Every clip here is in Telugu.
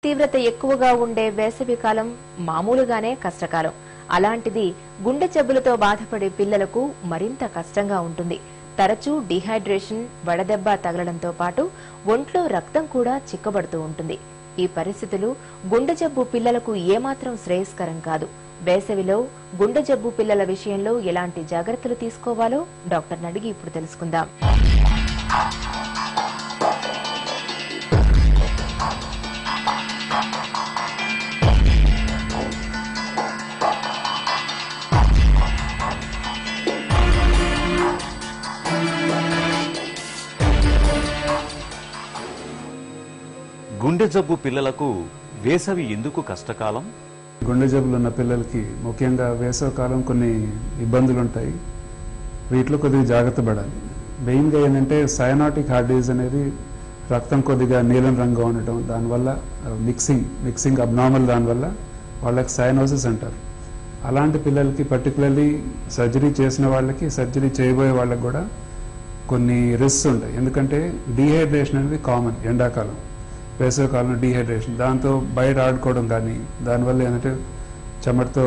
తీవ్రత ఎక్కువగా ఉండే వేసవి కాలం మామూలుగానే కష్టకాలం అలాంటిది గుండె జబ్బులతో బాధపడే పిల్లలకు మరింత కష్టంగా ఉంటుంది తరచూ డిహైడ్రేషన్ వడదెబ్బ తగలడంతో పాటు ఒంట్లో రక్తం కూడా చిక్కబడుతూ ఉంటుంది ఈ పరిస్థితులు గుండె జబ్బు పిల్లలకు ఏమాత్రం శ్రేయస్కరం కాదు వేసవిలో గుండె జబ్బు పిల్లల విషయంలో ఎలాంటి జాగ్రత్తలు తీసుకోవాలో డాక్టర్ని అడిగి ఇప్పుడు తెలుసుకుందాం గుండె జబ్బు పిల్లలకు వేసవి ఎందుకు కష్టకాలం గుండె జబ్బులు ఉన్న పిల్లలకి ముఖ్యంగా వేసవకాలం కొన్ని ఇబ్బందులు ఉంటాయి వీటిలో కొద్దిగా జాగ్రత్త పడాలి మెయిన్గా ఏంటంటే సయనాటిక్ హార్ట్ డిజీజ్ అనేది రక్తం కొద్దిగా నీలం రంగుగా ఉండటం దానివల్ల మిక్సింగ్ మిక్సింగ్ అబ్నార్మల్ దానివల్ల వాళ్ళకి సైనోసిస్ అంటారు అలాంటి పిల్లలకి పర్టికులర్లీ సర్జరీ చేసిన వాళ్ళకి సర్జరీ చేయబోయే వాళ్ళకి కూడా కొన్ని రిస్క్స్ ఉంటాయి ఎందుకంటే డీహైడ్రేషన్ అనేది కామన్ ఎండాకాలం వేసవికాలంలో డీహైడ్రేషన్ దాంతో బయట ఆడుకోవడం కానీ దానివల్ల ఏంటంటే చెమటతో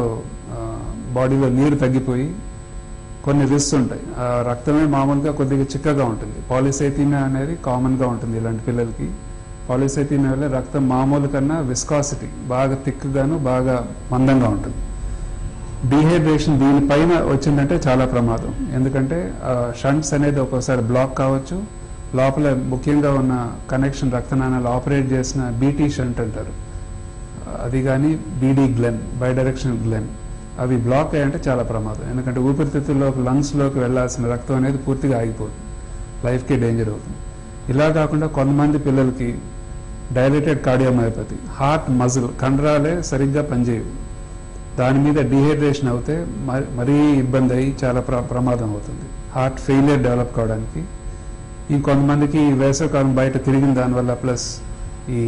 బాడీలో నీరు తగ్గిపోయి కొన్ని రిస్క్స్ ఉంటాయి ఆ రక్తమే మామూలుగా కొద్దిగా చిక్కగా ఉంటుంది పాలిసైథీమియా అనేది కామన్గా ఉంటుంది ఇలాంటి పిల్లలకి పాలిసైథీమియా వల్ల రక్తం మామూలు కన్నా విస్కాసిటీ బాగా థిక్గాను బాగా మందంగా ఉంటుంది డీహైడ్రేషన్ దీనిపైన వచ్చిందంటే చాలా ప్రమాదం ఎందుకంటే షంట్స్ అనేది ఒక్కోసారి బ్లాక్ కావచ్చు లోపల ముఖ్యంగా ఉన్న కనెక్షన్ రక్తనాళాలు ఆపరేట్ చేసిన బీటీ షంట్ అంటారు అది కానీ బీడీ గ్లెన్ బైడైరెక్షనల్ గ్లెన్ అవి బ్లాక్ అయ్యంటే చాలా ప్రమాదం ఎందుకంటే ఊపిరితిత్తుల్లోకి లంగ్స్లోకి వెళ్లాల్సిన రక్తం అనేది పూర్తిగా ఆగిపోతుంది లైఫ్కి డేంజర్ అవుతుంది ఇలా కాకుండా కొంతమంది పిల్లలకి డైలేటెడ్ కార్డియోమయోపతి హార్ట్ మజిల్ కండరాలే సరిగ్గా పనిచేయవు దాని మీద డీహైడ్రేషన్ అవుతే మరి- మరీ ఇబ్బంది అయ్యి చాలా ప్ర ప్రమాదం అవుతుంది హార్ట్ ఫెయిలియర్ డెవలప్ కావడానికి ఇంకొంతమందికి ఈ వేసవికాలం బయట తిరిగిన దానివల్ల ప్లస్ ఈ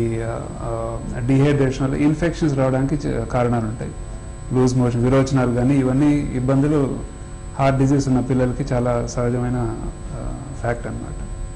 డీహైడ్రేషన్ వల్ల ఇన్ఫెక్షన్స్ రావడానికి చ- కారణాలు ఉంటాయి లూజ్ మోషన్ విరోచనాలు కానీ ఇవన్నీ ఇబ్బందులు హార్ట్ డిజీజ్ ఉన్న పిల్లలకి చాలా సహజమైన ఫ్యాక్ట్ అన్నమాట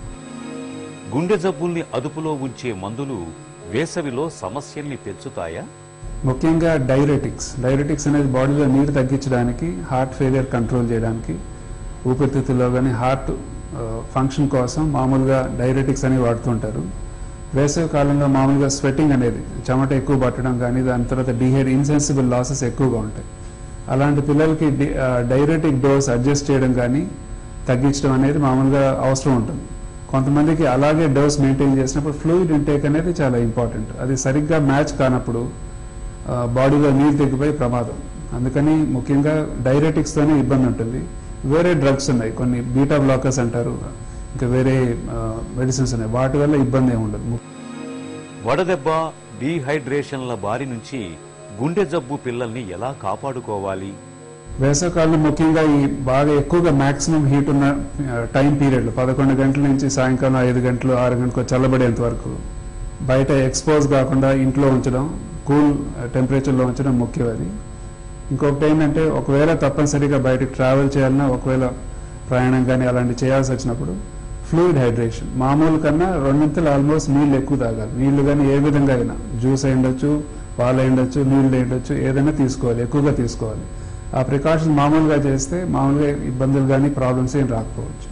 గుండె జబ్బుల్ని అదుపులో ఉంచే మందులు వేసవిలో సమస్యల్ని పెంచుతాయా ముఖ్యంగా డైరెటిక్స్ డైరెటిక్స్ అనేది బాడీలో నీరు తగ్గించడానికి హార్ట్ ఫెయిలియర్ కంట్రోల్ చేయడానికి ఊపిరితిత్తుల్లో కానీ హార్ట్ ఫంక్షన్ కోసం మామూలుగా డైరెటిక్స్ అనేవి వాడుతుంటారు వేసవి కాలంలో మామూలుగా స్వెట్టింగ్ అనేది చెమట ఎక్కువ పట్టడం కానీ దాని తర్వాత డిహైడ్ ఇన్సెన్సిబుల్ లాసెస్ ఎక్కువగా ఉంటాయి అలాంటి పిల్లలకి డైరెటిక్ డోస్ అడ్జస్ట్ చేయడం కానీ తగ్గించడం అనేది మామూలుగా అవసరం ఉంటుంది కొంతమందికి అలాగే డోస్ మెయింటైన్ చేసినప్పుడు ఫ్లూయిడ్ ఇంటేక్ అనేది చాలా ఇంపార్టెంట్ అది సరిగ్గా మ్యాచ్ కానప్పుడు ఆ, బాడీలో నీరు తగ్గిపోయి ప్రమాదం అందుకని ముఖ్యంగా డైరెటిక్స్ తోనే ఇబ్బంది ఉంటుంది వేరే డ్రగ్స్ ఉన్నాయి కొన్ని బీటా బ్లాకర్స్ అంటారు ఇంకా వేరే మెడిసిన్స్ ఉన్నాయి వాటి వల్ల ఇబ్బంది ఏమి ఉండదు వడదెబ్బ డీహైడ్రేషన్ల బారి నుంచి గుండె జబ్బు పిల్లల్ని ఎలా కాపాడుకోవాలి వేసవికాలంలో ముఖ్యంగా ఈ బాగా ఎక్కువగా మాక్సిమం హీట్ ఉన్న టైం పీరియడ్ పదకొండు గంటల నుంచి సాయంకాలం ఐదు గంటలు ఆరు గంటలకు చల్లబడేంత వరకు బయట ఎక్స్పోజ్ కాకుండా ఇంట్లో ఉంచడం కూల్ టెంపరేచర్లో ఉంచడం ముఖ్యం అది ఇంకొకటి ఏంటంటే ఒకవేళ తప్పనిసరిగా బయటకు ట్రావెల్ చేయాలన్నా ఒకవేళ ప్రయాణం కానీ అలాంటి చేయాల్సి వచ్చినప్పుడు ఫ్లూయిడ్ హైడ్రేషన్ మామూలు కన్నా రెండింతలు ఆల్మోస్ట్ నీళ్ళు ఎక్కువ తాగాలి నీళ్లు కానీ ఏ విధంగా అయినా జ్యూస్ అయి ఉండొచ్చు పాలు అయి ఉండొచ్చు నీళ్ళు అయి ఉండొచ్చు ఏదైనా తీసుకోవాలి ఎక్కువగా తీసుకోవాలి ఆ ప్రికాషన్ మామూలుగా చేస్తే మామూలుగా ఇబ్బందులు కానీ ప్రాబ్లమ్స్ ఏం రాకపోవచ్చు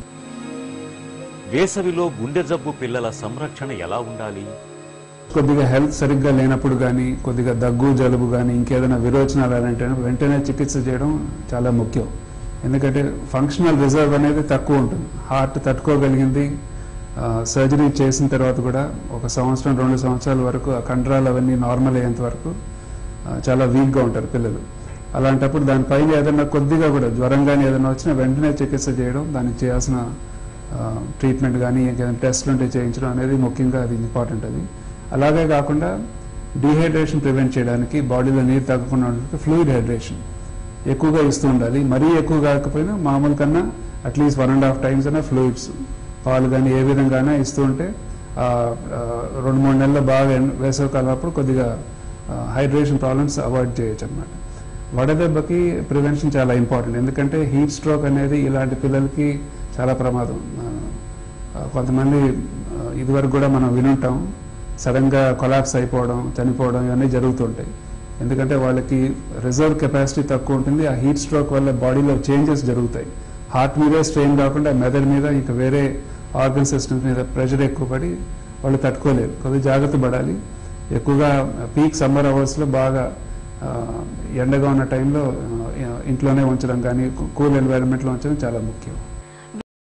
వేసవిలో గుండె జబ్బు పిల్లల సంరక్షణ ఎలా ఉండాలి కొద్దిగా హెల్త్ సరిగ్గా లేనప్పుడు కానీ కొద్దిగా దగ్గు జలుబు కానీ ఇంకేదైనా విరోచనాలు అలాంటి వెంటనే చికిత్స చేయడం చాలా ముఖ్యం ఎందుకంటే ఫంక్షనల్ రిజర్వ్ అనేది తక్కువ ఉంటుంది హార్ట్ తట్టుకోగలిగింది సర్జరీ చేసిన తర్వాత కూడా ఒక సంవత్సరం రెండు సంవత్సరాల వరకు ఆ కండరాలు అవన్నీ నార్మల్ అయ్యేంత వరకు ఆ, చాలా వీక్గా ఉంటారు పిల్లలు అలాంటప్పుడు దానిపైన ఏదైనా కొద్దిగా కూడా జ్వరం కానీ ఏదైనా వచ్చినా వెంటనే చికిత్స చేయడం దానికి చేయాల్సిన ట్రీట్మెంట్ కానీ ఇంకేదైనా టెస్ట్లు ఉంటే చేయించడం అనేది ముఖ్యంగా అది ఇంపార్టెంట్ అది అలాగే కాకుండా డీహైడ్రేషన్ ప్రివెంట్ చేయడానికి బాడీలో నీరు తగ్గకుండా ఉండడానికి ఫ్లూయిడ్ హైడ్రేషన్ ఎక్కువగా ఇస్తూ ఉండాలి మరీ ఎక్కువ కాకపోయినా మామూలు కన్నా at least one and half times అయినా ఫ్లూయిడ్స్ పాలు కానీ ఏ విధంగానే ఇస్తూ ఉంటే ఆ, ఆ, రెండు మూడు నెలలు బాగా ఎండ- వేసవికాలం అప్పుడు కొద్దిగా హైడ్రేషన్ ప్రాబ్లమ్స్ అవాయిడ్ చేయొచ్చు అనమాట వడదెబ్బకి ప్రివెన్షన్ చాలా ఇంపార్టెంట్ ఎందుకంటే హీట్ స్ట్రోక్ అనేది ఇలాంటి పిల్లలకి చాలా ప్రమాదం ఆ, ఆ, కొంతమంది ఆ, ఇదివరకు కూడా మనం వినుంటాం సడన్గా కొలాప్స్ అయిపోవడం చనిపోవడం ఇవన్నీ జరుగుతుంటాయి ఎందుకంటే వాళ్ళకి రిజర్వ్ కెపాసిటీ తక్కువ ఉంటుంది ఆ హీట్ స్ట్రోక్ వల్ల బాడీలో చేంజెస్ జరుగుతాయి హార్ట్ మీదే స్ట్రెయిన్ కాకుండా మెదడు మీద ఇంకా వేరే ఆర్గన్ సిస్టమ్స్ మీద ప్రెషర్ ఎక్కువ పడి వాళ్ళు తట్టుకోలేరు కొద్దిగా జాగ్రత్త పడాలి ఎక్కువగా పీక్ సమ్మర్ అవర్స్లో బాగా ఆ, ఎండగా ఉన్న టైంలో ఆ, ఇంట్లోనే ఉంచడం కానీ కూల్ ఎన్వైరన్మెంట్లో ఉంచడం చాలా ముఖ్యం